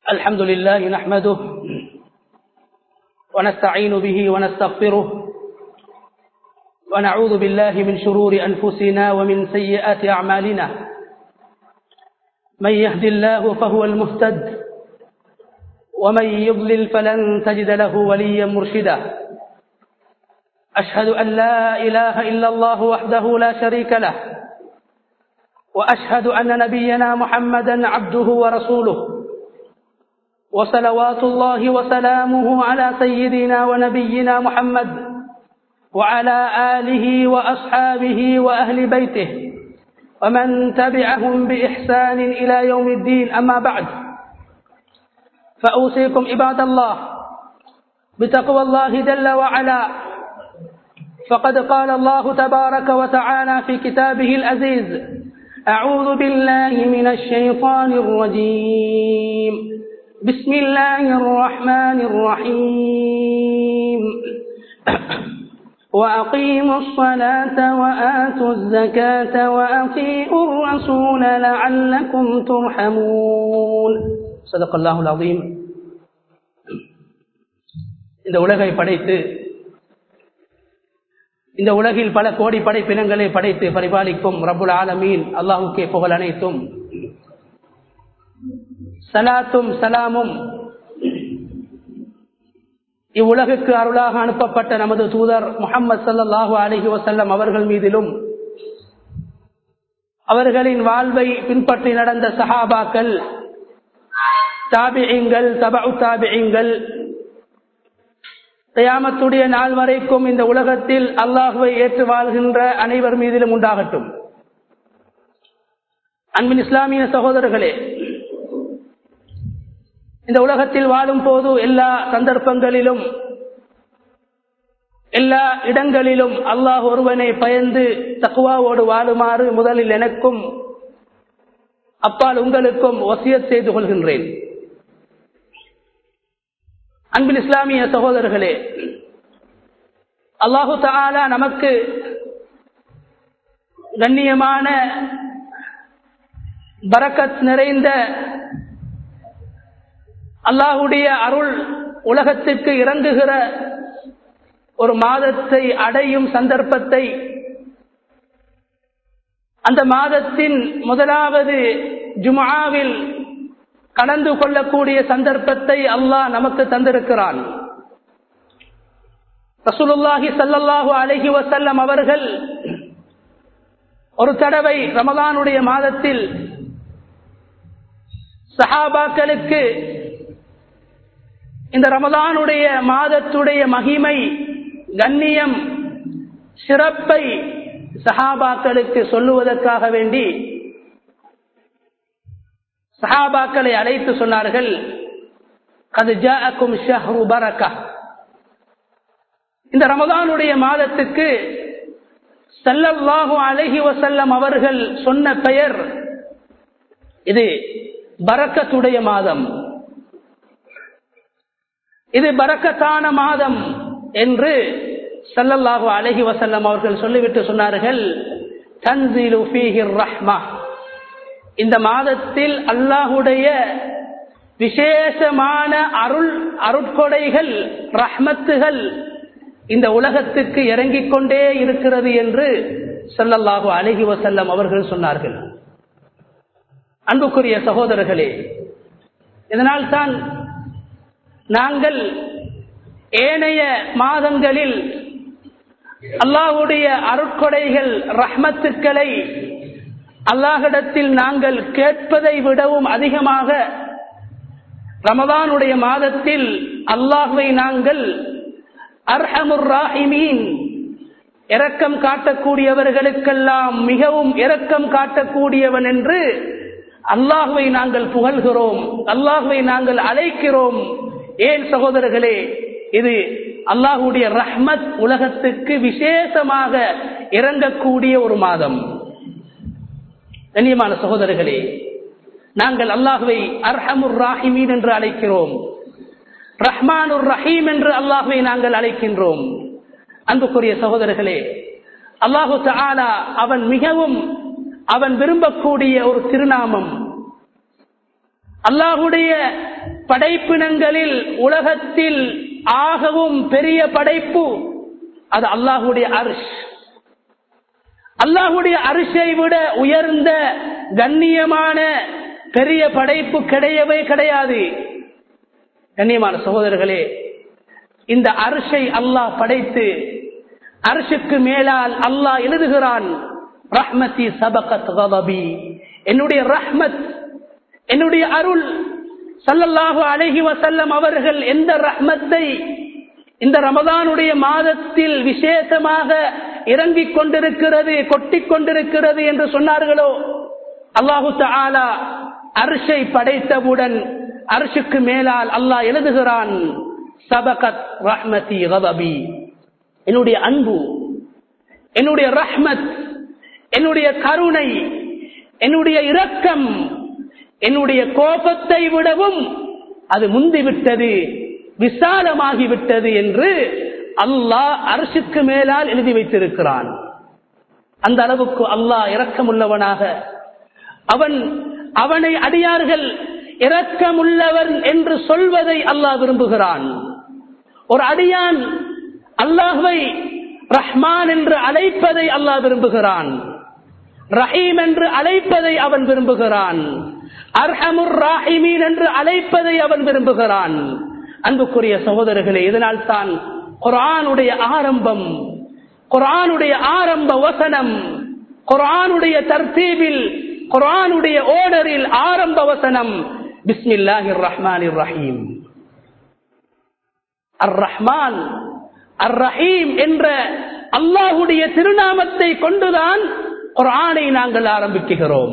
الحمد لله نحمده ونستعين به ونستغفره ونعوذ بالله من شرور أنفسنا ومن سيئات أعمالنا من يهد الله فهو المهتد ومن يضلل فلن تجد له وليا مرشدا أشهد أن لا إله إلا الله وحده لا شريك له وأشهد أن نبينا محمدا عبده ورسوله وصلوات الله وسلامه على سيدنا ونبينا محمد وعلى آله وأصحابه وأهل بيته ومن تبعهم بإحسان إلى يوم الدين أما بعد فأوصيكم عباد الله بتقوى الله جل وعلا فقد قال الله تبارك وتعالى في كتابه العزيز أعوذ بالله من الشيطان الرجيم بسم الله الرحمن الرحيم وأقيموا الصلاة وآتوا الزكاة وأطيعوا الرسول لعلكم ترحمون صدق الله العظيم இந்த உலகை படைத்து இந்த உலகில் பல கோடி படைப்பினங்களை படைத்து பரிபாலிக்கும் ரபுல் ஆலமீன் அல்லாஹுக்கே புகழ் அனைத்தும் சலாத்தும் சலாமும் இவ்வுலகுக்கு அருளாக அனுப்பப்பட்ட நமது தூதர் முகமது சல்லாஹு அலஹி வசல்லம் அவர்கள் மீதிலும் அவர்களின் வாழ்வை பின்பற்றி நடந்த சஹாபாக்கள் தாபியங்கள் தபு தாபியங்கள் தயாமத்துடைய நாள் வரைக்கும் இந்த உலகத்தில் அல்லாஹுவை ஏற்று வாழ்கின்ற அனைவர் மீதிலும் உண்டாகட்டும் அன்பின் இஸ்லாமிய சகோதரர்களே இந்த உலகத்தில் வாழும் போது எல்லா சந்தர்ப்பங்களிலும் எல்லா இடங்களிலும் அல்லாஹ் ஒருவனை பயந்து தக்குவாவோடு வாழுமாறு முதலில் எனக்கும் அப்பால் உங்களுக்கும் ஒசியத் செய்து கொள்கின்றேன் அன்பின் இஸ்லாமிய சகோதரர்களே அல்லாஹு தாலா நமக்கு கண்ணியமான பரக்கத் நிறைந்த அல்லாஹுடைய அருள் உலகத்திற்கு இறங்குகிற ஒரு மாதத்தை அடையும் சந்தர்ப்பத்தை அந்த மாதத்தின் முதலாவது ஜுமாவில் கலந்து கொள்ளக்கூடிய சந்தர்ப்பத்தை அல்லாஹ் நமக்கு தந்திருக்கிறான் ரசூலுல்லாஹி சல்லல்லாஹு அலஹி வசல்லம் அவர்கள் ஒரு தடவை ரமதானுடைய மாதத்தில் சஹாபாக்களுக்கு இந்த ரமதானுடைய மாதத்துடைய மகிமை கண்ணியம் சிறப்பை சஹாபாக்களுக்கு சொல்லுவதற்காக வேண்டி சஹாபாக்களை அழைத்து சொன்னார்கள் அது ஜாக்கும் ஷஹ்ரு பரக்கா இந்த ரமதானுடைய மாதத்துக்கு சல்லல்லாஹு அலஹி வசல்லம் அவர்கள் சொன்ன பெயர் இது பரக்கத்துடைய மாதம் இது பரக்கத்தான மாதம் என்று சல்லல்லாஹு அலஹி வசல்லம் அவர்கள் சொல்லிவிட்டு சொன்னார்கள் தன்சிலு ஃபீஹிர் ரஹ்மா இந்த மாதத்தில் அல்லாஹுடைய விசேஷமான அருள் அருட்கொடைகள் ரஹ்மத்துகள் இந்த உலகத்துக்கு இறங்கிக் கொண்டே இருக்கிறது என்று சொல்லல்லாஹு அழகி வசல்லம் அவர்கள் சொன்னார்கள் அன்புக்குரிய சகோதரர்களே இதனால் தான் நாங்கள் ஏனைய மாதங்களில் அல்லாஹுடைய அருட்கொடைகள் ரஹ்மத்துக்களை அல்லாஹிடத்தில் நாங்கள் கேட்பதை விடவும் அதிகமாக ரமதானுடைய மாதத்தில் அல்லாஹுவை நாங்கள் அர்ஹமுர் ராஹிமீன் இரக்கம் காட்டக்கூடியவர்களுக்கெல்லாம் மிகவும் இரக்கம் காட்டக்கூடியவன் என்று அல்லாஹுவை நாங்கள் புகழ்கிறோம் அல்லாஹுவை நாங்கள் அழைக்கிறோம் ஏன் சகோதரர்களே இது அல்லாஹுடைய ரஹ்மத் உலகத்துக்கு விசேஷமாக இறங்கக்கூடிய ஒரு மாதம் கண்ணியமான சகோதரர்களே நாங்கள் அல்லாஹுவை அர்ஹமுர் ராஹிமீன் என்று அழைக்கிறோம் ரஹ்மானுர் ரஹீம் என்று அல்லாஹுவை நாங்கள் அழைக்கின்றோம் அன்புக்குரிய சகோதரர்களே அல்லாஹு தாலா அவன் மிகவும் அவன் விரும்பக்கூடிய ஒரு திருநாமம் அல்லாஹுடைய படைப்பினங்களில் உலகத்தில் ஆகவும் பெரிய படைப்பு அது அல்லாஹுடைய அரிஷ் அல்லாஹுடைய அரிசை விட உயர்ந்த கண்ணியமான பெரிய படைப்பு கிடையவே கிடையாது கண்ணியமான சகோதரர்களே இந்த அரிசை அல்லாஹ் படைத்து அரசுக்கு மேலால் அல்லாஹ் எழுதுகிறான் ரஹ்மதி சபகத் கதபி என்னுடைய ரஹ்மத் என்னுடைய அருள் சல்லல்லாஹு அலஹி வசல்லம் அவர்கள் எந்த ரஹ்மத்தை இந்த ரமதானுடைய மாதத்தில் விசேஷமாக இறங்கிக் கொண்டிருக்கிறது கொட்டிக் கொண்டிருக்கிறது என்று சொன்னார்களோ அல்லாஹு தாலா அரிசை படைத்தவுடன் அரிசுக்கு மேலால் அல்லாஹ் எழுதுகிறான் சபகத் ரஹ்மதி கதபி என்னுடைய அன்பு என்னுடைய ரஹ்மத் என்னுடைய கருணை என்னுடைய இரக்கம் என்னுடைய கோபத்தை விடவும் அது முந்திவிட்டது விசாலமாகிவிட்டது என்று அல்லாஹ் அரசுக்கு மேலால் எழுதி வைத்திருக்கிறான் அந்த அளவுக்கு அல்லாஹ் இரக்கமுள்ளவனாக அவன் அவனை அடியார்கள் இரக்கமுள்ளவன் என்று சொல்வதை அல்லாஹ் விரும்புகிறான் ஒரு அடியான் அல்லாஹுவை ரஹ்மான் என்று அழைப்பதை அல்லாஹ் விரும்புகிறான் ரஹீம் என்று அழைப்பதை அவன் விரும்புகிறான் அர்ஹமுர் ராஹிமீன் என்று அழைப்பதை அவன் விரும்புகிறான் அன்புக்குரிய சகோதரர்களே இதனால் தான் குரானுடைய ஆரம்பம் குரானுடைய ஆரம்ப வசனம் குரானுடைய தர்த்தீபில் குரானுடைய ஓடரில் ஆரம்ப வசனம் பிஸ்மில்லாஹிர் ரஹ்மானிர் ரஹீம் அர் ரஹ்மான் அர் ரஹீம் என்ற அல்லாஹுடைய திருநாமத்தை கொண்டுதான் குரானை நாங்கள் ஆரம்பிக்குகிறோம்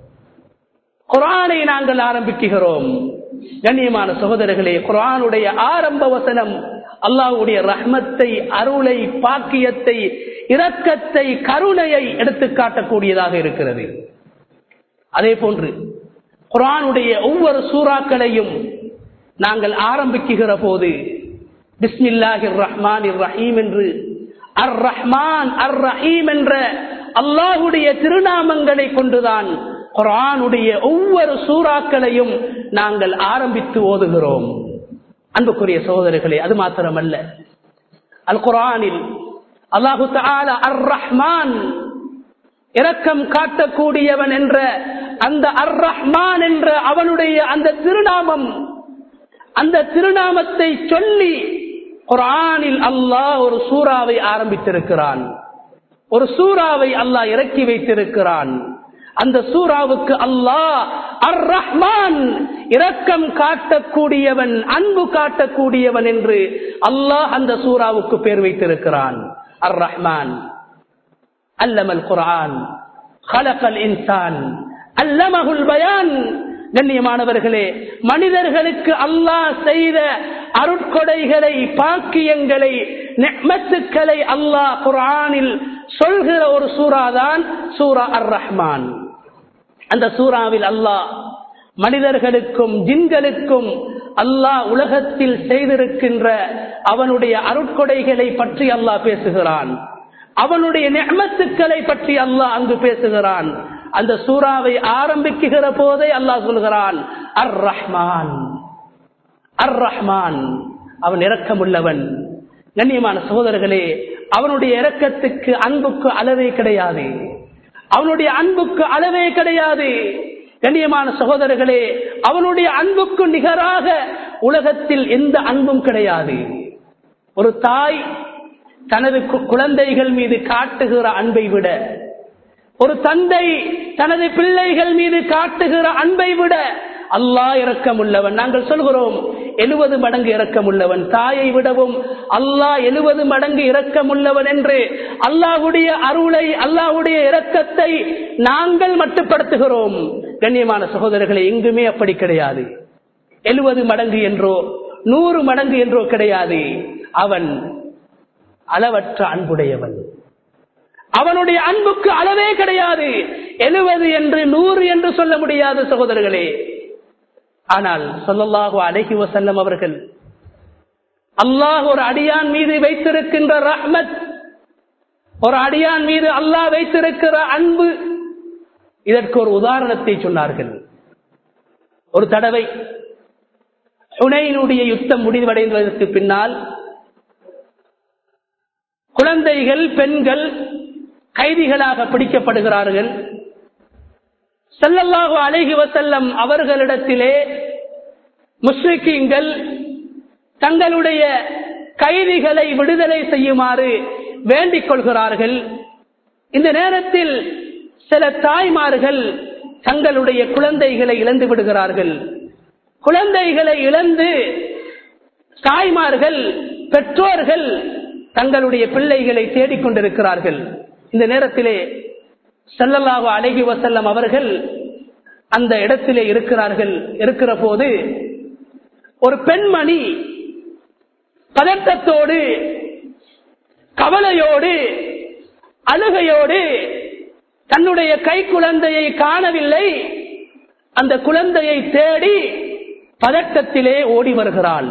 குரானை நாங்கள் ஆரம்பிக்குகிறோம் கண்ணியமான சகோதரர்களே குரானுடைய ஆரம்ப வசனம் அல்லாஹுடைய ரஹ்மத்தை அருளை பாக்கியத்தை இரக்கத்தை கருணையை எடுத்து காட்டக்கூடியதாக இருக்கிறது அதே போன்று குரானுடைய ஒவ்வொரு சூறாக்களையும் நாங்கள் ஆரம்பிக்குகிற போது பிஸ்மில்லாஹிர் ரஹ்மான் ரஹீம் என்று அர் ரஹ்மான் அர் ரஹீம் என்ற அல்லாஹுடைய திருநாமங்களை கொண்டுதான் குரானுடைய ஒவ்வொரு சூறாக்களையும் நாங்கள் ஆரம்பித்து ஓதுகிறோம் அன்புக்குரிய சகோதரர்களே அது மாத்திரமல்ல அல் குரானில் அல்லாஹு தாலா அர் ரஹ்மான் இரக்கம் காட்டக்கூடியவன் என்ற அந்த அர் ரஹ்மான் என்ற அவனுடைய அந்த திருநாமம் அந்த திருநாமத்தை சொல்லி குரானில் அல்லாஹ் ஒரு சூறாவை ஆரம்பித்திருக்கிறான் ஒரு சூறாவை அல்லாஹ் இறக்கி வைத்திருக்கிறான் அந்த சூறாவுக்கு அல்லாஹ் அர் ரஹ்மான் இரக்கம் காட்டக்கூடியவன் அன்பு காட்டக்கூடியவன் என்று அல்லாஹ் அந்த சூறாவுக்கு பேர் வைத்திருக்கிறான் அர் ரஹ்மான் அல்லமல் குரான் خلقல் இன்சான் அல்லமகுல் பயான் கண்ணியமானவர்களே மனிதர்களுக்கு அல்லாஹ் செய்த அருட்கொடைகளை பாக்கியங்களை நெமத்துக்களை அல்லாஹ் குரானில் சொல்கிற ஒரு சூறாதான் சூரா அர் ரஹ்மான் அந்த சூறாவில் அல்லாஹ் மனிதர்களுக்கும் ஜின்களுக்கும் அல்லாஹ் உலகத்தில் செய்திருக்கின்ற அவனுடைய அருட்கொடைகளை பற்றி அல்லாஹ் பேசுகிறான் அவனுடைய நெமத்துக்களை பற்றி அல்லாஹ் அங்கு பேசுகிறான் அந்த சூறாவை ஆரம்பிக்குகிற போதே அல்லாஹ் சொல்கிறான் அர் ரஹ்மான் அர் ரஹ்மான் அவன் இரக்கமுள்ளவன் கண்ணியமான சகோதரர்களே அவனுடைய இரக்கத்துக்கு அன்புக்கு அளவே கிடையாது அவனுடைய அன்புக்கு அளவே கிடையாது கண்ணியமான சகோதரர்களே அவனுடைய அன்புக்கு நிகராக உலகத்தில் எந்த அன்பும் கிடையாது ஒரு தாய் தனது குழந்தைகள் மீது காட்டுகிற அன்பை விட ஒரு தந்தை தனது பிள்ளைகள் மீது காட்டுகிற அன்பை விட அல்லாஹ் இரக்கமுள்ளவன் நாங்கள் சொல்கிறோம் எழுபது மடங்கு இரக்கமுள்ளவன் தாயை விடவும் அல்லாஹ் எழுபது மடங்கு இரக்கமுள்ளவன் என்று அல்லாஹுடைய அருளை அல்லாஹுடைய இரக்கத்தை நாங்கள் மட்டுப்படுத்துகிறோம் கண்ணியமான சகோதரர்களை எங்குமே அப்படி கிடையாது எழுபது மடங்கு என்றோ நூறு மடங்கு என்றோ கிடையாது அவன் அளவற்ற அன்புடையவன் அவனுடைய அன்புக்கு அளவே கிடையாது எழுபது என்று நூறு என்று சொல்ல முடியாது சகோதரர்களே ஆனால் சொல்லல்லாஹு அழகி வசல்லம் அவர்கள் அல்லாஹ் ஒரு அடியான் மீது வைத்திருக்கின்ற ரஹ்மத் ஒரு அடியான் மீது அல்லாஹ் வைத்திருக்கிற அன்பு இதற்கு ஒரு உதாரணத்தை சொன்னார்கள் ஒரு தடவை ஹுனைனுடைய யுத்தம் முடிவடைவதற்கு பின்னால் குழந்தைகள் பெண்கள் கைதிகளாக பிடிக்கப்படுகிறார்கள் செல்லல்லாஹு அழகி வசல்லம் அவர்களிடத்திலே முஸ்லிக்கீங்கள் தங்களுடைய கைதிகளை விடுதலை செய்யுமாறு வேண்டிக் கொள்கிறார்கள் இந்த நேரத்தில் சில தாய்மார்கள் தங்களுடைய குழந்தைகளை இழந்து விடுகிறார்கள் குழந்தைகளை இழந்து தாய்மார்கள் பெற்றோர்கள் தங்களுடைய பிள்ளைகளை தேடிக்கொண்டிருக்கிறார்கள் இந்த நேரத்திலே செல்லல்லாக அழகி வசல்லம் அவர்கள் அந்த இடத்திலே இருக்கிறார்கள் இருக்கிற போது ஒரு பெண்மணி பதட்டத்தோடு கவலையோடு அழுகையோடு தன்னுடைய கை குழந்தையை காணவில்லை அந்த குழந்தையை தேடி பதட்டத்திலே ஓடி வருகிறாள்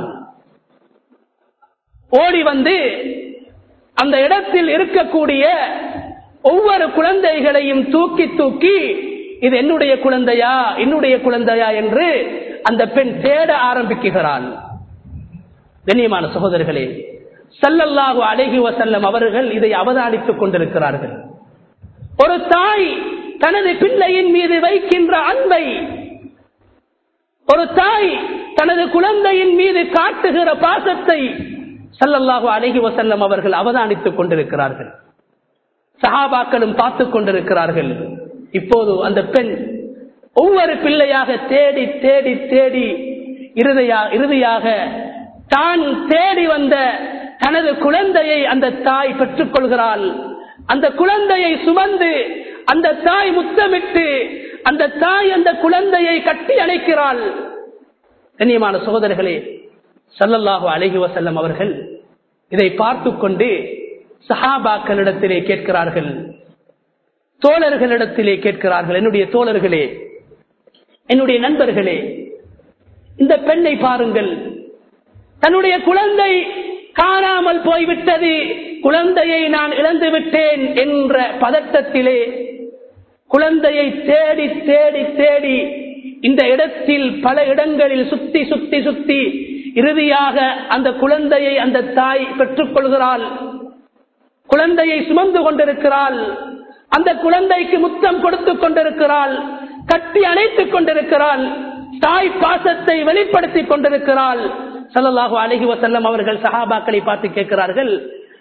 ஓடி வந்து அந்த இடத்தில் இருக்கக்கூடிய ஒவ்வொரு குழந்தைகளையும் தூக்கி தூக்கி இது என்னுடைய குழந்தையா என்னுடைய குழந்தையா என்று அந்த பெண் தேட ஆரம்பிக்கிறாள் கண்ணியமான சகோதரர்களே சல்லல்லாஹு அழகி வசல்லம் அவர்கள் இதை அவதானித்துக் கொண்டிருக்கிறார்கள் ஒரு தாய் தனது பிள்ளையின் மீது வைக்கின்ற அன்பை ஒரு தாய் தனது குழந்தையின் மீது காட்டுகிற பாசத்தை சல்லல்லாஹு அழகி வசல்லம் அவர்கள் அவதானித்துக் கொண்டிருக்கிறார்கள் சஹாபாக்களும் பார்த்துக் கொண்டிருக்கிறார்கள் இப்போது அந்த பெண் ஒவ்வொரு பிள்ளையாக தேடி தேடி தேடி இறுதியா இறுதியாக தான் தேடி வந்த தனது குழந்தையை அந்த தாய் பெற்றுக் கொள்கிறாள் அந்த குழந்தையை சுமந்து அந்த தாய் முத்தமிட்டு அந்த தாய் அந்த குழந்தையை கட்டி அணைக்கிறாள் கண்ணியமான சகோதரர்களே சல்லல்லாஹு அழகி வசல்லம் அவர்கள் இதை பார்த்து கொண்டு சஹாபாக்களிடத்திலே கேட்கிறார்கள் தோழர்களிடத்திலே கேட்கிறார்கள் என்னுடைய தோழர்களே என்னுடைய நண்பர்களே இந்த பெண்ணை பாருங்கள் தன்னுடைய குழந்தை காணாமல் போய்விட்டது குழந்தையை நான் இழந்து விட்டேன் என்ற பதட்டத்திலே குழந்தையை தேடி தேடி தேடி இந்த இடத்தில் பல இடங்களில் சுத்தி சுத்தி சுத்தி இறுதியாக அந்த குழந்தையை அந்த தாய் பெற்றுக் கொள்கிறாள் குழந்தையை சுமந்து கொண்டிருக்கிறாள் அந்த குழந்தைக்கு முத்தம் கொடுத்துக் கொண்டிருக்கிறாள் கட்டி அணைத்துக் கொண்டிருக்கிறாள் தாய் பாசத்தை வெளிப்படுத்திக் கொண்டிருக்கிறாள் சல்லல்லாஹு அலஹி வசல்லம் அவர்கள் சஹாபாக்களை பார்த்து கேட்கிறார்கள்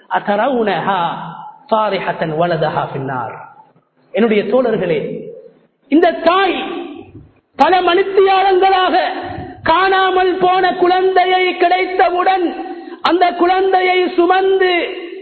என்னுடைய தோழர்களே இந்த தாய் பல மணித்தியாளங்களாக காணாமல் போன குழந்தையை கிடைத்தவுடன் அந்த குழந்தையை சுமந்து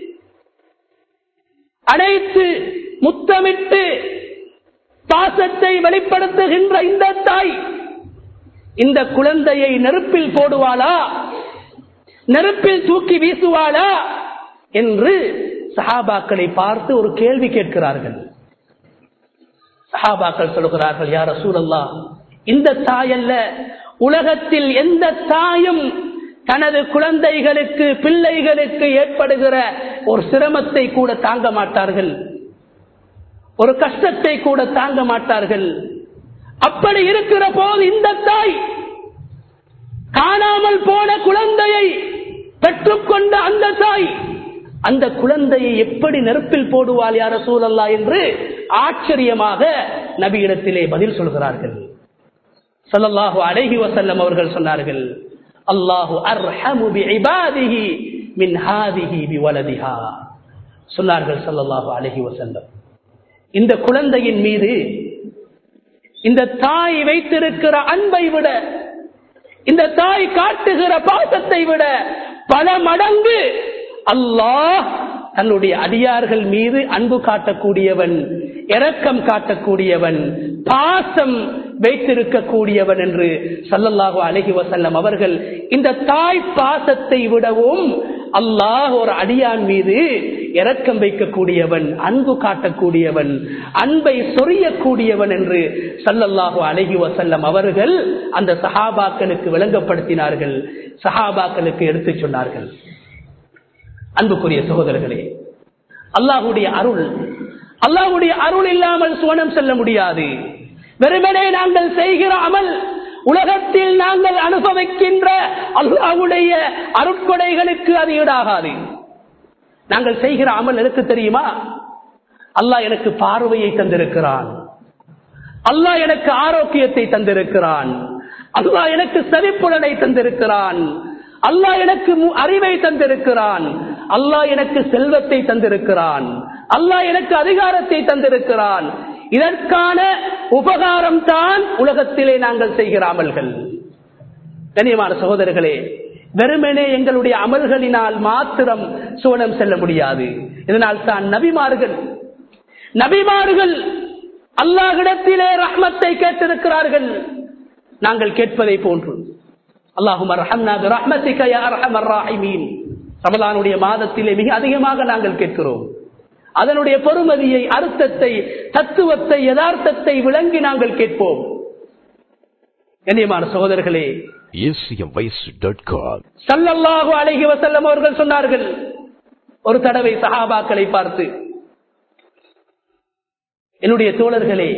அனைத்து முத்தமிட்டு பாசத்தை வெளிப்படுத்துகின்ற இந்த தாய் இந்த குழந்தையை நெருப்பில் போடுவாளா நெருப்பில் தூக்கி வீசுவாளா என்று சஹாபாக்களை பார்த்து ஒரு கேள்வி கேட்கிறார்கள் சஹாபாக்கள் சொல்கிறார்கள் யார சூழல்லா இந்த தாயல்ல உலகத்தில் எந்த தாயும் தனது குழந்தைகளுக்கு பிள்ளைகளுக்கு ஏற்படுகிற ஒரு சிரமத்தை கூட தாங்க மாட்டார்கள் ஒரு கஷ்டத்தை கூட தாங்க மாட்டார்கள் அப்படி இருக்கிற போது இந்த தாய் காணாமல் போன குழந்தையை பெற்றுக்கொண்ட அந்த தாய் அந்த குழந்தையை எப்படி நெருப்பில் போடுவாள் யார சூழல்லா என்று ஆச்சரியமாக நபியிடத்திலே பதில் சொல்கிறார்கள் சல்லல்லாஹு அலைஹி வசல்லம் அவர்கள் சொன்னார்கள் அல்லாஹு அர்ஹமு பிஇபாதிஹி மின் ஹாதிஹி பிவலதிஹா சொன்னார்கள் சல்லல்லாஹு அலைஹி வசல்லம் இந்த குழந்தையின் மீது இந்த தாய் வைத்திருக்கிற அன்பை விட இந்த தாய் காட்டுகிற பாசத்தை விட பல மடங்கு அல்லாஹ் தன்னுடைய அடியார்கள் மீது அன்பு காட்டக்கூடியவன் இரக்கம் காட்டக்கூடியவன் பாசம் வைத்திருக்கக்கூடியவன் என்று சல்லல்லாஹு அலஹி வசல்லம் அவர்கள் இந்த தாய் பாசத்தை விடவும் அல்லாஹ் ஒரு அடியான் மீது இரக்கம் வைக்கக்கூடியவன் அன்பு காட்டக்கூடியவன் அன்பை சொரியக்கூடியவன் என்று சல்லல்லாஹு அலஹி வசல்லம் அவர்கள் அந்த சஹாபாக்களுக்கு விளங்கப்படுத்தினார்கள் சஹாபாக்களுக்கு எடுத்துச் சொன்னார்கள் அன்புக்குரிய சகோதரர்களே அல்லாஹுடைய அருள் அல்லாஹுடைய அருள் இல்லாமல் சுவனம் செல்ல முடியாது வெறுமனே நாங்கள் செய்கிற அமல் உலகத்தில் நாங்கள் அனுபவிக்கின்ற அல்லாவுடைய அருட்கொடைகளுக்கு அது ஈடாகாது நாங்கள் செய்கிற அமல் எதுக்கு தெரியுமா அல்லாஹ் எனக்கு பார்வையை தந்திருக்கிறான் அல்லாஹ் எனக்கு ஆரோக்கியத்தை தந்திருக்கிறான் அல்லாஹ் எனக்கு செவிப்புலனை தந்திருக்கிறான் அல்லாஹ் எனக்கு அறிவை தந்திருக்கிறான் அல்லாஹ் எனக்கு செல்வத்தை தந்திருக்கிறான் அல்லாஹ் எனக்கு அதிகாரத்தை தந்திருக்கிறான் இதற்கான உபகாரம் தான் உலகத்திலே நாங்கள் செய்கிற அமல்கள் கண்ணியமான சகோதரர்களே வெறுமனே எங்களுடைய அமல்களினால் மாத்திரம் சோழம் செல்ல முடியாது இதனால் தான் நபிமார்கள் நபிமார்கள் அல்லாஹிடத்திலே ரஹ்மத்தை கேட்டிருக்கிறார்கள் நாங்கள் கேட்பதை போன்று அல்லாஹும் ரமலானுடைய மாதத்திலே மிக அதிகமாக நாங்கள் கேட்கிறோம் அதனுடைய பொறுமதியை அர்த்தத்தை தத்துவத்தை யதார்த்தத்தை விளங்கி நாங்கள் கேட்போம் கண்ணியமான சகோதரர்களே சல்லல்லாஹு அலைஹி வஸல்லம் அவர்கள் சொன்னார்கள் ஒரு தடவை சஹாபாக்களை பார்த்து என்னுடைய தோழர்களே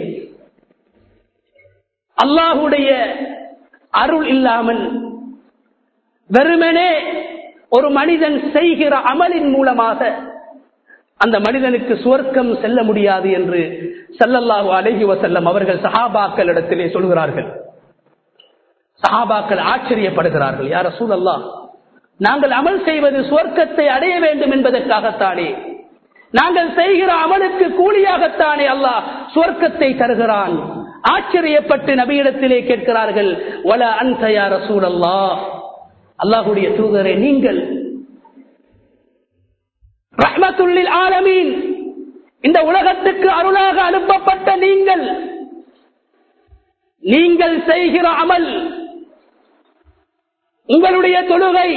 அல்லாஹுடைய அருள் இல்லாமல் வெறுமனே ஒரு மனிதன் செய்கிற அமலின் மூலமாக அந்த மனிதனுக்கு சுவர்க்கம் செல்ல முடியாது என்று சல்லல்லாஹு அலஹி வசல்லம் அவர்கள் சஹாபாக்களிடத்திலே சொல்கிறார்கள் சஹாபாக்கள் ஆச்சரியப்படுகிறார்கள் யார சூழல்லா நாங்கள் அமல் செய்வது சுவர்க்கத்தை அடைய வேண்டும் என்பதற்காகத்தானே நாங்கள் செய்கிற அமலுக்கு கூலியாகத்தானே அல்லாஹ் சுவர்க்கத்தை தருகிறான் ஆச்சரியப்பட்டு நபியிடத்திலே கேட்கிறார்கள் வல அன்சயா ரசூல் அல்லா அல்லாஹுடைய தூதரை நீங்கள் ரஹ்மத்துள்ளில் ஆலமீன் இந்த உலகத்துக்கு அருளாக அனுப்பப்பட்ட நீங்கள் நீங்கள் செய்கிற அமல் உங்களுடைய தொழுகை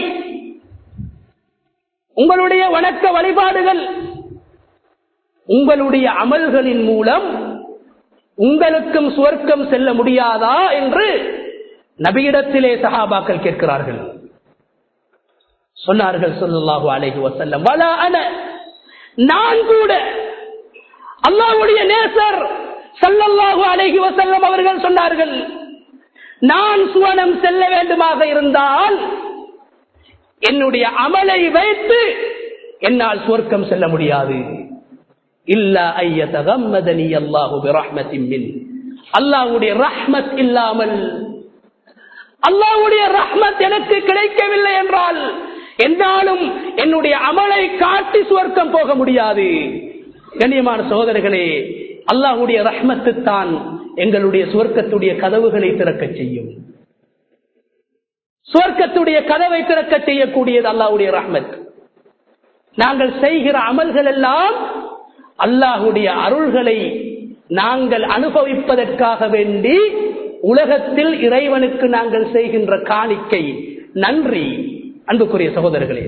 உங்களுடைய வணக்க வழிபாடுகள் உங்களுடைய அமல்களின் மூலம் உங்களுக்கும் சுவர்க்கம் செல்ல முடியாதா என்று நபியிடத்திலே சஹாபாக்கள் கேட்கிறார்கள் சொன்னார்கள் சொல்லல்லாஹு அலைஹி வசல்லம் வலா அன நான் கூட அல்லாஹ்வுடைய நேசர் சல்லல்லாஹு அலைஹி வசல்லம் அவர்கள் சொன்னார்கள் நான் சுவனம் செல்ல வேண்டுமாக இருந்தால் என்னுடைய அமலை வைத்து என்னால் சுவர்க்கம் செல்ல முடியாது இல்ல ஐய தகம்மதனி அல்லாஹு பிரஹ்மத்தின் மின் அல்லாஹ்வுடைய ரஹ்மத் இல்லாமல் அல்லாஹ்வுடைய ரஹ்மத் எனக்கு கிடைக்கவில்லை என்றால் என்னாலும் என்னுடைய அமலை காட்டி சுவர்க்கம் போக முடியாது கண்ணியமான சகோதரர்களே அல்லாஹுடைய ரஹ்மத்து தான் எங்களுடைய சுவர்க்கத்துடைய கதவுகளை திறக்க செய்யும் சுவர்க்கத்துடைய கதவை திறக்க செய்யக்கூடியது அல்லாஹுடைய ரஹ்மத் நாங்கள் செய்கிற அமல்கள் எல்லாம் அல்லாஹுடைய அருள்களை நாங்கள் அனுபவிப்பதற்காக வேண்டி உலகத்தில் இறைவனுக்கு நாங்கள் செய்கின்ற காணிக்கை நன்றி அன்புக்குரிய சகோதரர்களே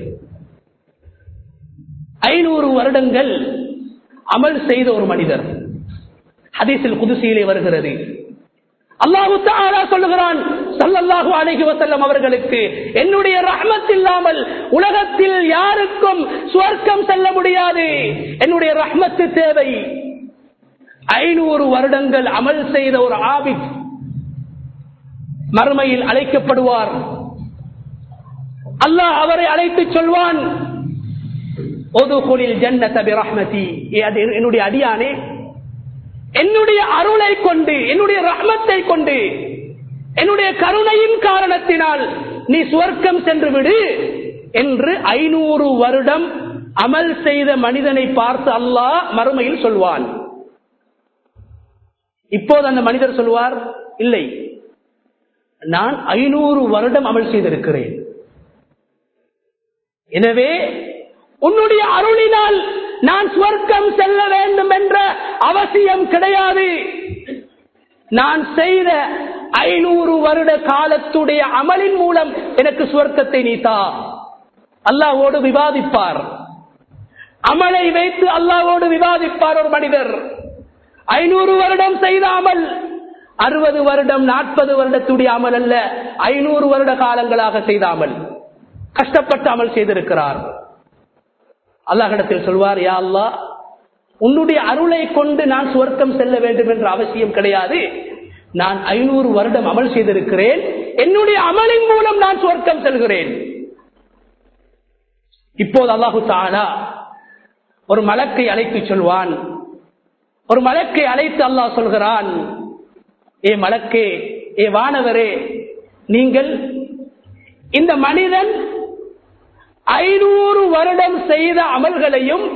ஐநூறு வருடங்கள் அமல் செய்த ஒரு மனிதர் ஹதீஸில் குதிசியிலே வருகிறது அல்லாஹு தாலா சொல்லுகிறான் சல்லல்லாஹு அலைஹி வஸல்லம் அவர்களுக்கு என்னுடைய ரஹ்மத் இல்லாமல் உலகத்தில் யாருக்கும் சுவர்க்கம் செல்ல முடியாது என்னுடைய ரஹ்மத்து தேவை ஐநூறு வருடங்கள் அமல் செய்த ஒரு ஆபித் மறுமையில் அழைக்கப்படுவார் அல்லாஹ் அவரை அழைத்து சொல்வான் ஒதுகுலில் ஜன்னத பிரஹ்மதி என்னுடைய அடியானே என்னுடைய அருளை கொண்டு என்னுடைய ரஹ்மத்தை கொண்டு என்னுடைய கருணையின் காரணத்தினால் நீ சுவர்க்கம் சென்று விடு என்று ஐநூறு வருடம் அமல் செய்த மனிதனை பார்த்து அல்லாஹ் மறுமையில் சொல்வான் இப்போது அந்த மனிதர் சொல்வார் இல்லை நான் ஐநூறு வருடம் அமல் செய்திருக்கிறேன் எனவே உன்னுடைய அருளினால் நான் சுவர்க்கம் செல்ல வேண்டும் என்ற அவசியம் கிடையாது நான் செய்த ஐநூறு வருட காலத்துடைய அமலின் மூலம் எனக்கு சுவர்க்கத்தை நீத்தா அல்லாவோடு விவாதிப்பார் அமலை வைத்து அல்லாவோடு விவாதிப்பார் ஒரு மனிதர் ஐநூறு வருடம் செய்த அமல் அறுபது வருடம் நாற்பது வருடத்துடைய அமல் அல்ல ஐநூறு வருட காலங்களாக செய்த அமல் கஷ்டப்பட்டு அமல் செய்திருக்கிறார் அல்லாஹிடத்தில் சொல்வார் யா அல்லா உன்னுடைய அருளை கொண்டு நான் சுவர்க்கம் செல்ல வேண்டும் என்ற அவசியம் கிடையாது நான் ஐநூறு வருடம் அமல் செய்திருக்கிறேன் என்னுடைய அமலின் மூலம் நான் சுவர்க்கம் செல்கிறேன் இப்போது அல்லாஹு தாலா ஒரு மலக்கை அழைத்து சொல்வான் ஒரு மலக்கை அழைத்து அல்லாஹ் சொல்கிறான் ஏ மலக்கே ஏ வானவரே நீங்கள் இந்த மனிதன் ஐநூறு வருடம் செய்த அமல்களையும்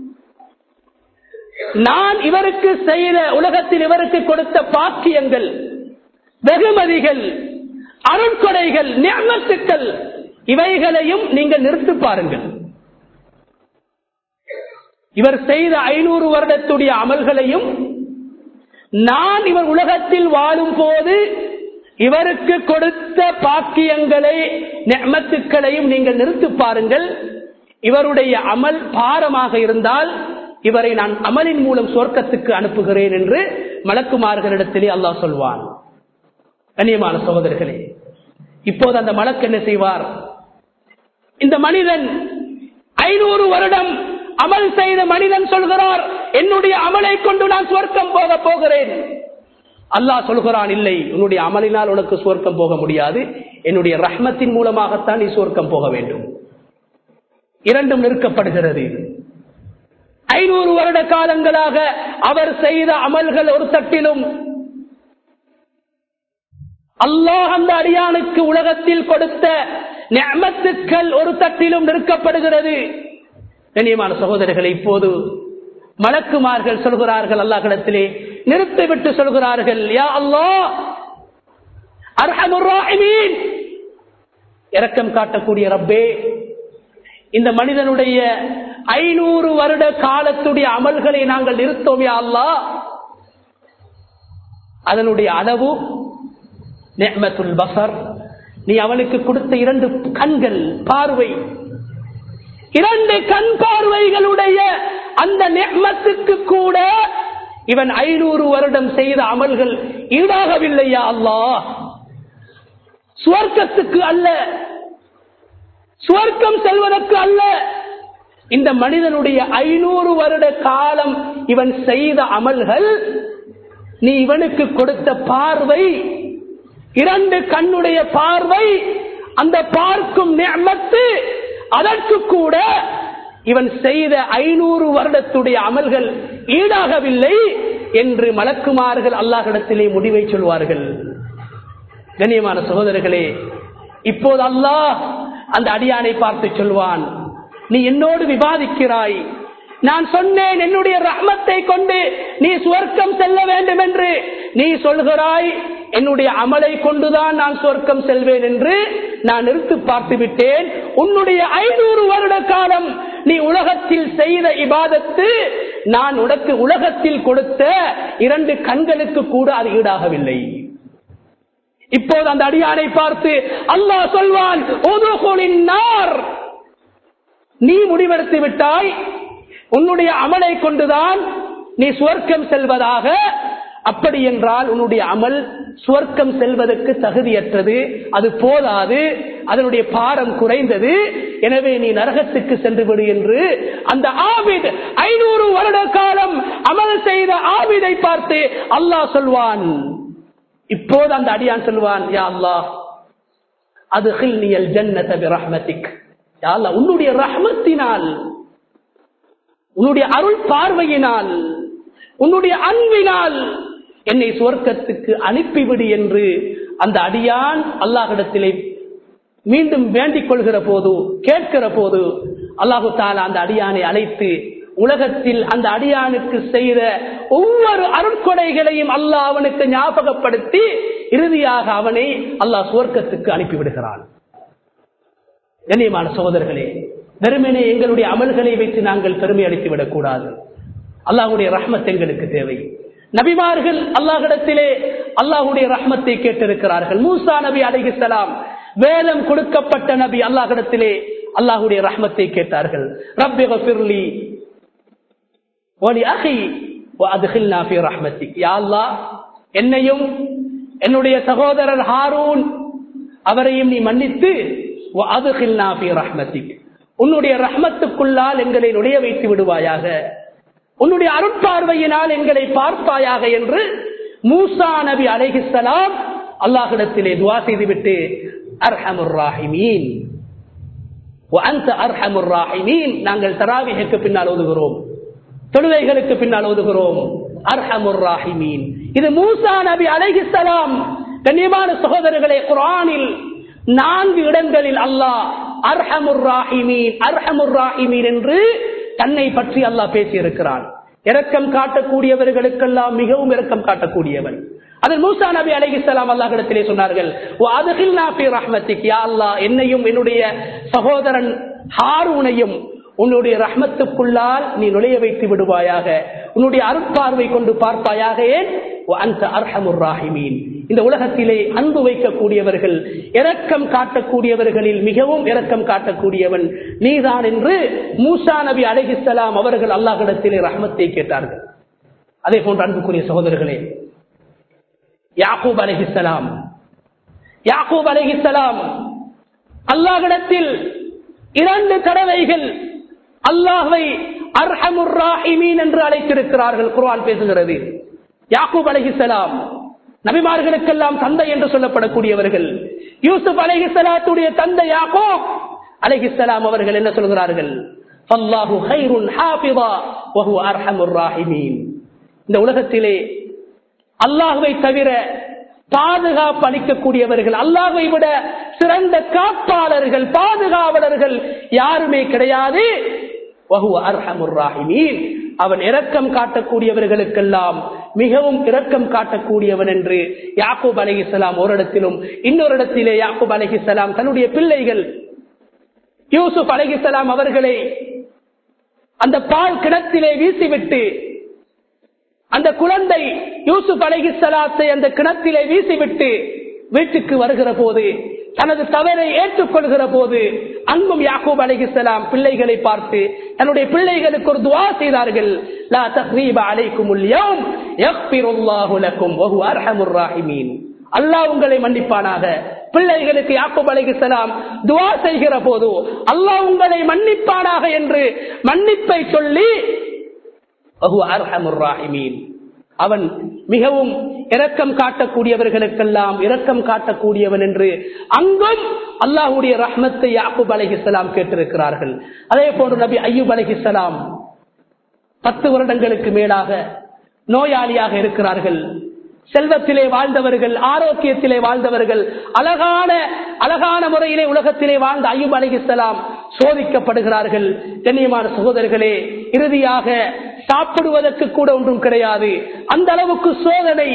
நான் இவருக்கு செய்த உலகத்தில் இவருக்கு கொடுத்த பாக்கியங்கள் வெகுமதிகள் அருட்கொடைகள் ஞானத்துக்கள் இவைகளையும் நீங்கள் நிறுத்து பாருங்கள் இவர் செய்த ஐநூறு வருடத்துடைய அமல்களையும் நான் இவர் உலகத்தில் வாழும் போது இவருக்கு கொடுத்த பாக்கியங்களை நெமத்துக்களையும் நீங்கள் நிறுத்து பாருங்கள் இவருடைய அமல் பாரமாக இருந்தால் இவரை நான் அமலின் மூலம் சொர்க்கத்துக்கு அனுப்புகிறேன் என்று மலக்குமார்களிடத்திலே அல்லாஹ் சொல்வான் கண்ணியமான சகோதரர்களே இப்போது அந்த மலக்கு என்ன செய்வார் இந்த மனிதன் ஐநூறு வருடம் அமல் செய்த மனிதன் சொல்கிறார் என்னுடைய அமலை கொண்டு நான் சுவர்க்கம் போக போகிறேன் அல்லாஹ் சொல்கிறான் இல்லை உன்னுடைய அமலினால் உனக்கு சுவர்க்கம் போக முடியாது என்னுடைய ரஹ்மத்தின் மூலமாகத்தான் நீ சுவர்க்கம் போக வேண்டும் இரண்டும் நிற்கப்படுகிறது ஐநூறு வருட காலங்களாக அவர் செய்த அமல்கள் ஒரு தட்டிலும் அல்லாஹ் அந்த அடியானுக்கு உலகத்தில் கொடுத்த நியமத்துக்கள் ஒரு தட்டிலும் நிற்கப்படுகிறது கண்ணியமான சகோதரர்களை இப்போது மலக்குமார்கள் சொல்கிறார்கள் அல்லாஹிடத்திலே நிறுத்திவிட்டு சொல்கிறார்கள் யா அல்லாஹ் அர்ஹமுர்ராஹிமீன் இரக்கம் காட்டக்கூடிய ரப்பே இந்த மனிதனுடைய ஐநூறு வருட காலத்துடைய அமல்களை நாங்கள் நிறுத்தோம் யா அல்லாஹ் அதனுடைய அளவு நெஹ்மத்துல் பசர் நீ அவனுக்கு கொடுத்த இரண்டு கண்கள் பார்வை இரண்டு கண் பார்வைகளுடைய அந்த நெஹ்மத்துக்கு கூட இவன் ஐநூறு வருடம் செய்த அமல்கள் ஈடாகவில்லையா அல்லாஹ் சுவர்க்கத்துக்கு அல்ல சுவர்க்கம் செல்வதற்கு அல்ல இந்த மனிதனுடைய ஐநூறு வருட காலம் இவன் செய்த அமல்கள் நீ இவனுக்கு கொடுத்த பார்வை இரண்டு கண்ணுடைய பார்வை அந்த பார்க்கும் நியமத்து அதற்கு கூட இவன் செய்த ஐநூறு வருடத்துடைய அமல்கள் ஈடாகவில்லை என்று மலக்குமார்கள் அல்லாஹிடத்திலே முடிவை சொல்வார்கள் கண்ணியமான சகோதரர்களே இப்போது அல்லாஹ் அந்த அடியானை பார்த்து சொல்வான் நீ என்னோடு விவாதிக்கிறாய் நான் சொன்னேன் என்னுடைய ரஹ்மத்தை கொண்டு நீ சுவர்க்கம் செல்ல வேண்டும் என்று நீ சொல்கிறாய் என்னுடைய அமலை கொண்டுதான் நான் சொர்க்கம் செல்வேன் என்று நான் நிறுத்து பார்த்து விட்டேன் உன்னுடைய ஐநூறு வருட காலம் நீ உலகத்தில் செய்த இபாதத்து நான் உனக்கு உலகத்தில் கொடுத்த இரண்டு கண்களுக்கு கூட அது ஈடாகவில்லை இப்போது அந்த அடியானை பார்த்து அல்லாஹ் சொல்வான் நீ முடிவெடுத்து விட்டாய் உன்னுடைய அமலை கொண்டுதான் நீ சுவர்க்கம் செல்வதாக அப்படி என்றால் உன்னுடைய அமல் சுவர்க்கம் செல்வதற்கு தகுதியற்றது அது போதாது அதனுடைய பாரம் குறைந்தது எனவே நீ நரகத்துக்கு சென்று விடு என்று அந்த ஆபித் ஐநூறு வருட காலம் அமல் செய்த ஆபிதை பார்த்து அல்லாஹ் சொல்வான் இப்போது அந்த அடியான் சொல்வான் யா அல்லாஹ் அது ஹில்னியல் ஜன்னத ரஹ்மத்திக் யா அல்லாஹ் உன்னுடைய ரஹ்மத்தினால் உன்னுடைய அருள் பார்வையினால் உன்னுடைய அன்பினால் என்னை சுவர்க்கத்துக்கு அனுப்பிவிடு என்று அந்த அடியான் அல்லாஹிடத்திலே மீண்டும் வேண்டிக் கொள்கிற போது கேட்கிற போது அல்லாஹு தாலா அந்த அடியானை அழைத்து உலகத்தில் அந்த அடியானுக்கு செய்த ஒவ்வொரு அருட்கொடைகளையும் அல்லாஹ் அவனுக்கு ஞாபகப்படுத்தி இறுதியாக அவனை அல்லாஹ் சுவர்க்கத்துக்கு அனுப்பிவிடுகிறான் கண்ணியமான சகோதரர்களே வெறுமனே எங்களுடைய அமல்களை வைத்து நாங்கள் பெருமை அளித்து விடக்கூடாது அல்லாஹுடைய ரஹ்மத் எங்களுக்கு தேவை நபிமார்கள் அல்லாஹிடத்திலே அல்லாஹுடைய ரஹ்மத்தை கேட்டிருக்கிறார்கள் மூசா நபி அலைஹிஸ்ஸலாம் வேதம் கொடுக்கப்பட்ட நபி அல்லாஹிடத்திலே அல்லாஹுடைய ரஹ்மத்தை கேட்டார்கள் ரப்பி கஃபிர்லி ஒலி அகி அதுகில்னா ஃபி ரஹ்மத்திக் யா அல்லாஹ் என்னையும் என்னுடைய சகோதரர் ஹாரூன் அவரையும் நீ மன்னித்து அதுகில்னா ஃபி ரஹ்மத்திக் உன்னுடைய ரஹ்மத்துக்குள்ளால் எங்களை நுழைய வைத்து விடுவாயாக உன்னுடைய அருட்பார்வையினால் எங்களை பார்ப்பாயாக என்று மூசா நபி அலைஹிஸ்ஸலாம் அல்லாஹ்விடத்திலே துவா செய்துவிட்டு அர்ஹமுர் ராஹிமீன் وأنت أرحم الراحمين நாங்கள் தராவிஹுக்கு பின்னால் ஓதுகிறோம் தொழுகைகளுக்கு பின்னால் ஓதுகிறோம் அர்ஹமுர் ராஹிமீன் இது மூசா நபி அலைஹிஸ்ஸலாம் கண்ணியமான சகோதரர்களே குர்ஆனில் நான்கு இடங்களில் அல்லாஹ் அர்ஹமுர் ராஹிமீன் அர்ஹமுர் ராஹிமீன் என்று தன்னை பற்றி அல்லாஹ் பேசியிருக்கிறான் இரக்கம் காட்டக்கூடியவர்களுக்கெல்லாம் மிகவும் இரக்கம் காட்டக்கூடியவன் அதில் மூசா நபி அலைஹிஸ்ஸலாம் அல்லாஹ்விடத்திலே சொன்னார்கள் "வ அத்கில்னா ஃபீ ரஹ்மத்திக் யா அல்லாஹ் என்னையும் என்னுடைய சகோதரன் ஹாரூனையும் உன்னுடைய ரஹ்மத்துக்குள்ளால் நீ நுழைய வைத்து விடுவாயாக உன்னுடைய அருட்பார்வை கொண்டு பார்ப்பாயாக ஏன் "வ அன்த அர்ஹமுர் ராஹிமீன் இந்த உலகத்திலே அன்பு வைக்கக்கூடியவர்கள் இரக்கம் காட்டக்கூடியவர்களில் மிகவும் இரக்கம் காட்டக்கூடியவன் நீதான் என்று மூசா நபி அலைஹிஸ்ஸலாம் அவர்கள் அல்லாஹ்விடத்திலே ரஹ்மத்தை கேட்டார்கள் அதே போன்று அன்புக்குரிய சகோதரர்களே யாக்கூப் அலைஹிஸ்ஸலாம் யாக்கூப் அலைஹிஸ்ஸலாம் அல்லாஹ்விடத்தில் இரண்டு தடவைகள் அல்லாஹ்வை அர்ஹமுர் ராஹிமீன் என்று அழைத்திருக்கிறார்கள் குர்ஆன் பேசுகிறது யாக்கூப் அலைஹிஸ்ஸலாம் நபிமார்களுக்கெல்லாம் தந்தை என்று சொல்லப்படக்கூடியவர்கள் யூசுப் அலைஹிஸ்ஸலாத்துடைய தந்தை யாக்கூப் அலைஹிஸ்ஸலாம் அவர்கள் என்ன சொல்கிறார்கள் அல்லாஹு ஹைருன் ஹாஃபிதா வஹு அர்ஹமுர் ராஹிமீன் இந்த உலகத்திலே அல்லாஹுவை தவிர பாதுகாப்பு அளிக்கக்கூடியவர்கள் அல்லாஹை விட சிறந்த காப்பாளர்கள் பாதுகாவலர்கள் யாருமே கிடையாது வஹு அர்ஹமுர் ராஹிமீன் அவன் இரக்கம் காட்டக்கூடியவர்களுக்கெல்லாம் மிகவும் இரக்கம் காட்டக்கூடியவன் என்று யாக்கூப் அலைஹிஸ்ஸலாம் ஒரு இடத்திலும் இன்னொரு இடத்திலே யாக்கூப் அலைஹிஸ்ஸலாம் தன்னுடைய பிள்ளைகள் யூசுப் அலைஹிஸ்ஸலாம் அவர்களை அந்த பால் கிணத்திலே வீசிவிட்டு அந்த குழந்தை யூசுப் அலைஹிஸ்ஸலாத்தை அந்த கிணத்திலே வீசிவிட்டு வீட்டுக்கு வருகிற போது தனது தவறை ஏற்றுக்கொள்கிற போது அங்கும் யாக்கூப் அலைஹிஸ்ஸலாம் பிள்ளைகளை பார்த்து தன்னுடைய பிள்ளைகளுக்கு ஒரு துவா செய்தார்கள் லா தக்ரீப அலைக்குமுல் யௌம் யக்ஃபிருல்லாஹு லக்கும் வஹு அர்ஹமுர் ராஹிமீன் அல்லாஹ் உங்களை மன்னிப்பானாக பிள்ளைகளுக்கு யாக்கூப் அலைஹிஸ்ஸலாம் துவா செய்கிற போது அல்லாஹ் உங்களை மன்னிப்பானாக என்று மன்னிப்பை சொல்லி வஹு அர்ஹமுர் ராஹிமீன் அவன் மிகவும் இரக்கம் காட்டக்கூடியவர்களுக்கெல்லாம் இரக்கம் காட்டக்கூடியவன் என்று அங்கும் அல்லாஹுடைய ரஹ்மத்தை யாக்கூப் அலைஹிஸ்ஸலாம் கேட்டிருக்கிறார்கள் அதே போன்று நபி ஐயூப் அலைஹிஸ்ஸலாம் பத்து வருடங்களுக்கு மேலாக நோயாளியாக இருக்கிறார்கள் செல்வத்திலே வாழ்ந்தவர்கள் ஆரோக்கியத்திலே வாழ்ந்தவர்கள் அழகான அழகான முறையிலே உலகத்திலே வாழ்ந்த ஐயூப் அலைஹிஸ்ஸலாம் சோதிக்கப்படுகிறார்கள் கண்ணியமான சகோதரர்களே இறுதியாக சாப்பிடுவதற்கு கூட ஒன்றும் கிடையாது அந்த அளவுக்கு சோதனை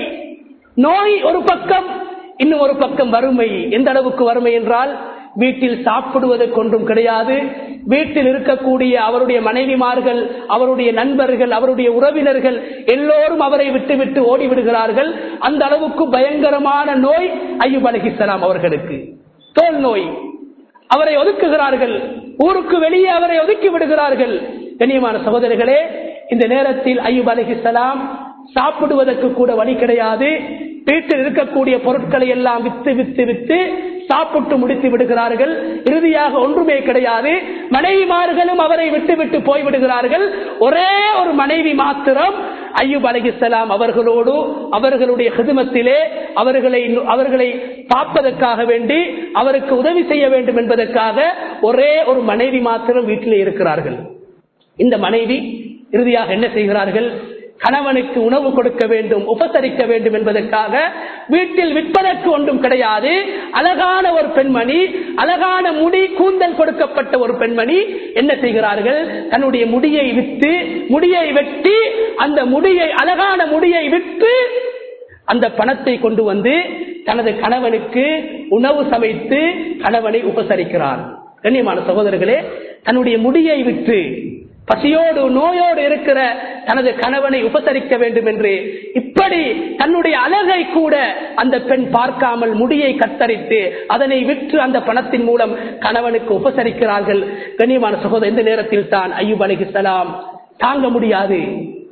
நோய் ஒரு பக்கம் இன்னும் ஒரு பக்கம் வறுமை எந்த அளவுக்கு வறுமை என்றால் வீட்டில் சாப்பிடுவதற்கு ஒன்றும் கிடையாது வீட்டில் இருக்கக்கூடிய அவருடைய மனைவிமார்கள் அவருடைய நண்பர்கள் அவருடைய உறவினர்கள் எல்லோரும் அவரை விட்டு விட்டு ஓடிவிடுகிறார்கள் அந்த அளவுக்கு பயங்கரமான நோய் ஐயூப் அலிஹிஸ்லாம் அவர்களுக்கு தோல் நோய் அவரை ஒதுக்குகிறார்கள் ஊருக்கு வெளியே அவரை ஒதுக்கி விடுகிறார்கள் கண்ணியமான சகோதரர்களே இந்த நேரத்தில் ஐயூப் அலிஹிஸ்லாம் சாப்பிடுவதற்கு கூட வழி கிடையாது வீட்டில் இருக்கக்கூடிய பொருட்களை எல்லாம் வித்து வித்து வித்து சாப்பிட்டு முடித்து விடுகிறார்கள் இறுதியாக ஒன்றுமே கிடையாது மனைவிமார்களும் அவரை விட்டு விட்டு போய்விடுகிறார்கள் ஒரே ஒரு மனைவி மாத்திரம் ஐயூப் அலிஹிஸ்லாம் அவர்களோடு அவர்களுடைய ஹிதுமத்திலே அவர்களை அவர்களை பார்ப்பதற்காக வேண்டி அவருக்கு உதவி செய்ய வேண்டும் என்பதற்காக ஒரே ஒரு மனைவி மாத்திரம் வீட்டிலே இருக்கிறார்கள் இந்த மனைவி இறுதியாக என்ன செய்கிறார்கள் கணவனுக்கு உணவு கொடுக்க வேண்டும் உபசரிக்க வேண்டும் என்பதற்காக வீட்டில் விற்பதற்கு ஒன்றும் கிடையாது அழகான ஒரு பெண்மணி அழகான முடி கூந்தல் கொடுக்கப்பட்ட ஒரு பெண்மணி என்ன செய்கிறார்கள் தன்னுடைய முடியை விற்று முடியை வெட்டி அந்த முடியை அழகான முடியை விற்று அந்த பணத்தை கொண்டு வந்து தனது கணவனுக்கு உணவு சமைத்து கணவனை உபசரிக்கிறார் கண்ணியமான சகோதரர்களே தன்னுடைய முடியை விற்று பசியோடு நோயோடு இருக்கிற தனது கணவனை உபசரிக்க வேண்டும் என்று இப்படி தன்னுடைய அழகை கூட அந்த பெண் பார்க்காமல் முடியை கத்தரித்து அதனை விற்று அந்த பணத்தின் மூலம் கணவனுக்கு உபசரிக்கிறார்கள் கண்ணியமான சகோதரர் இந்த நேரத்தில் தான் ஐயூப் அலிஹிஸ்லாம் தாங்க முடியாது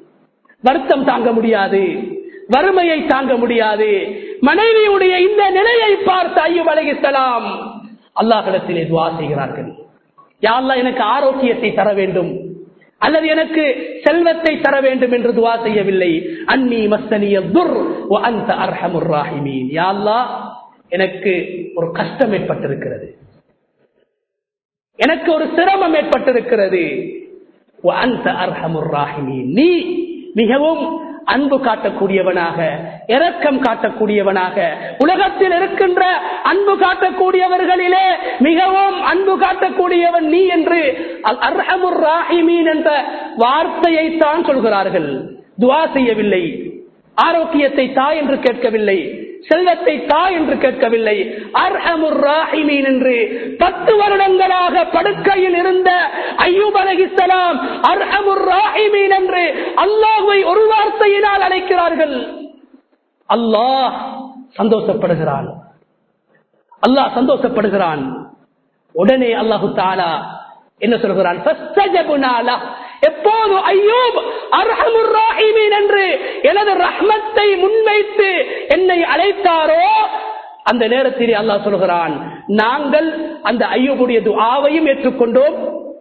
வருத்தம் தாங்க முடியாது வறுமையை தாங்க முடியாது மனைவியுடைய இந்த நிலையை பார்த்து ஐயூப் அலிஹிஸ்லாம் அல்லாஹிடத்திலே துவா செய்கிறார்கள் யாரெல்லாம் எனக்கு ஆரோக்கியத்தை தர வேண்டும் அல்லது எனக்கு செல்வத்தை தர வேண்டும் என்று துவா செய்யவில்லை அன்னி மஸ்தனிய துர் அந்த அர்ஹமுர் ராஹிமீன் யா அல்லாஹ் எனக்கு ஒரு கஷ்டம் ஏற்பட்டிருக்கிறது எனக்கு ஒரு சிரமம் ஏற்பட்டிருக்கிறது அந்த அர்ஹமுர் ராஹிமீன் நீ மிகவும் அன்பு காட்டக்கூடியவனாக இரக்கம் காட்டக்கூடியவனாக உலகத்தில் இருக்கின்ற அன்பு காட்டக்கூடியவர்களிலே மிகவும் அன்பு காட்டக்கூடியவன் நீ என்று அல் அர்ஹமுர் ராஹிமீன் என்ற வார்த்தையை தான் சொல்கிறார்கள் துவா செய்யவில்லை ஆரோக்கியத்தை தா என்று கேட்கவில்லை செல்வத்தை தா என்று கேட்கவில்லை அர்ஹமுர் ராஹிமீன் என்று பத்து வருடங்களாக படுக்கையில் இருந்த ஐயூப் அலகிஸ்லாம் அர்ஹமுர் ராஹிமீன் என்று அல்லாஹுவை ஒரு வார்த்தையினால் அழைக்கிறார்கள் அல்லாஹ் சந்தோஷப்படுகிறான் அல்லாஹ் சந்தோஷப்படுகிறான் உடனே அல்லாஹு தாலா என்ன சொல்கிறான் எப்போது ஐயோப் அர்ஹமுர் ராஹிமீன் என்று எனது ரஹ்மத்தை முன்வைத்து என்னை அழைத்தாரோ அந்த நேரத்தில் அல்லாஹ் சொல்கிறான் நாங்கள் அந்த ஐயோபுடைய துஆவையும் ஏற்றுக்கொண்டோம்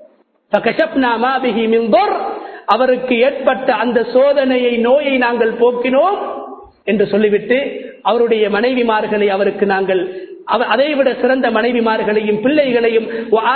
அவருக்கு ஏற்பட்ட அந்த சோதனையை நோயை நாங்கள் போக்கினோம் என்று சொல்லிவிட்டு அவருடைய மனைவிமார்களை அவருக்கு நாங்கள் அதை விட சிறந்த மனைவிமார்களையும் பிள்ளைகளையும்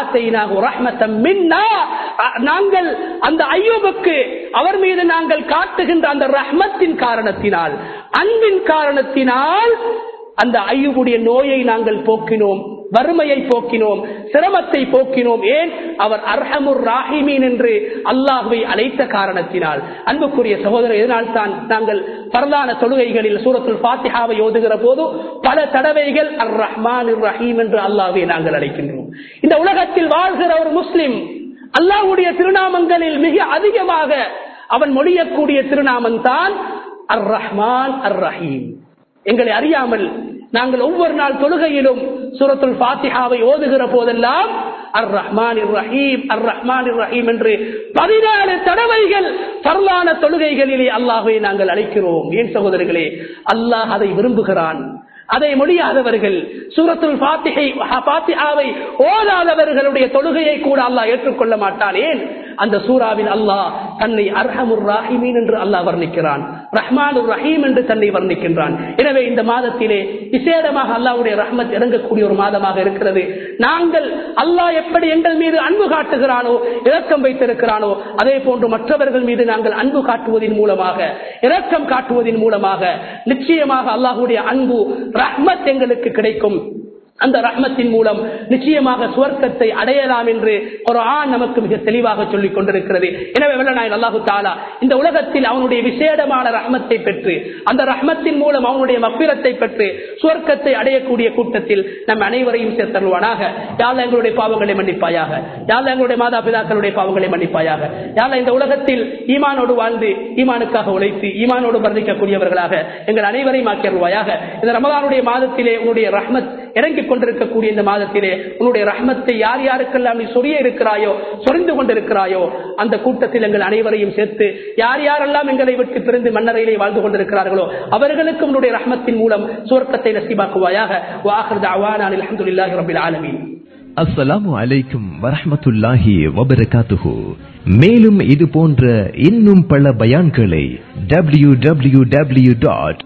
நாங்கள் அந்த ஐயோபுக்கு அவர் மீது நாங்கள் காட்டுகின்ற அந்த ரஹ்மத்தின் காரணத்தினால் அன்பின் காரணத்தினால் அந்த ஐயுடைய நோயை நாங்கள் போக்கினோம் வறுமையை போக்கினோம் சிரமத்தை போக்கினோம் ஏன் அவர் அர்ஹமுர் ராஹிமீன் என்று அல்லாஹுவை அழைத்த காரணத்தினால் அன்புக்குரிய சகோதரர் இதனால் தான் நாங்கள் பரதான தொழுகைகளில் சூரத்துல் பாத்திஹாவை ஓதுகிற போது பல தடவைகள் அர் ரஹ்மான் ரஹீம் என்று அல்லாஹுவை நாங்கள் அழைக்கின்றோம் இந்த உலகத்தில் வாழ்கிற ஒரு முஸ்லிம் அல்லாஹுடைய திருநாமங்களில் மிக அதிகமாக அவன் மொழியக்கூடிய திருநாமம் தான் அர் ரஹ்மான் அர் ரஹீம் எங்களை அறியாமல் நாங்கள் ஒவ்வொரு நாள் தொழுகையிலும் சூரத்துல் பாத்திஹாவை ஓதுகிற போதெல்லாம் அர் ரஹ்மான் ரஹீம் அர் ரஹ்மான் ரஹீம் என்று பதினாலு தடவைகள் பரலான தொழுகைகளிலே அல்லாஹை நாங்கள் அழைக்கிறோம் ஏன் சகோதரர்களே அல்லாஹ் அதை விரும்புகிறான் அதை முடியாதவர்கள் சூரத்துல் பாத்திகை பாத்தியாவை ஓதாதவர்களுடைய தொழுகையை கூட அல்லாஹ் ஏற்றுக்கொள்ள மாட்டான் ஏன் அந்த சூறாவில் அல்லாஹ் தன்னை அர்ஹமுர் ராஹிமீன் என்று அல்லாஹ் வர்ணிக்கிறான் ரஹ்மானுர் ரஹீம் என்று தன்னை வர்ணிக்கின்றான் எனவே இந்த மாதத்திலே விசேடமாக அல்லாவுடைய ரஹ்மத் இறங்கக்கூடிய ஒரு மாதமாக இருக்கிறது நாங்கள் அல்லாஹ் எப்படி எங்கள் மீது அன்பு காட்டுகிறானோ இரக்கம் வைத்திருக்கிறானோ அதே போன்று மற்றவர்கள் மீது நாங்கள் அன்பு காட்டுவதன் மூலமாக இரக்கம் காட்டுவதன் மூலமாக நிச்சயமாக அல்லாஹுடைய அன்பு ரஹ்மத் எங்களுக்கு கிடைக்கும் அந்த ரஹ்மத்தின் மூலம் நிச்சயமாக சுவர்க்கத்தை அடையலாம் என்று ஒரு ஆண் நமக்கு மிக தெளிவாக சொல்லிக் கொண்டிருக்கிறது எனவே வெள்ளநாயன் அல்லாஹு தாலா இந்த உலகத்தில் அவனுடைய விசேடமான ரஹ்மத்தை பெற்று அந்த ரஹ்மத்தின் மூலம் அவனுடைய மப்பிரத்தை பெற்று சுவர்க்கத்தை அடையக்கூடிய கூட்டத்தில் நம் அனைவரையும் சேர்த்தருவானாக யாழ் எங்களுடைய பாவங்களை மன்னிப்பாயாக யாழ் எங்களுடைய மாதா பிதாக்களுடைய பாவங்களை மன்னிப்பாயாக யாழ் இந்த உலகத்தில் ஈமானோடு வாழ்ந்து ஈமானுக்காக உழைத்து ஈமானோடு வர்ணிக்கக்கூடியவர்களாக எங்கள் அனைவரையும் ஆக்கியருவாயாக இந்த ரமதானுடைய மாதத்திலே உன்னுடைய ரஹ்மத் இறங்கிக் கொண்டிருக்கக்கூடிய இந்த மாதத்திலே உன்னுடைய ரஹ்மத்தை யார் யாருக்கெல்லாம் நீ சொரிய இருக்கிறாயோ சொரிந்து கொண்டிருக்கிறாயோ அந்த கூட்டத்தில் எங்கள் அனைவரையும் சேர்த்து யார் யாரெல்லாம் எங்களை விட்டு பிரிந்து மன்னரையிலே வாழ்ந்து கொண்டிருக்கிறார்களோ அவர்களுக்கும் உன்னுடைய ரஹ்மத்தின் மூலம் சுவர்க்கத்தை நசிபாக்குவாயாக வாஹர் அவானான் அலமதுல்லாஹி ரபில் ஆலமீன் அஸ்ஸலாமு அலைக்கும் வரஹமத்துல்லாஹி வபரகாத்துஹு மேலும் இது போன்ற இன்னும் பல பயான்களை W W W dot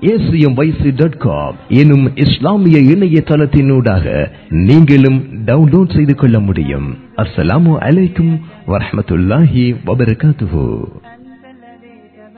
dot com எனும் இஸ்லாமிய இணையதளத்தினூடாக நீங்களும் டவுன்லோட் செய்து கொள்ள முடியும் அஸ்ஸலாமு அலைக்கும் வரஹமத்துல்லாஹி வபரகாத்துஹு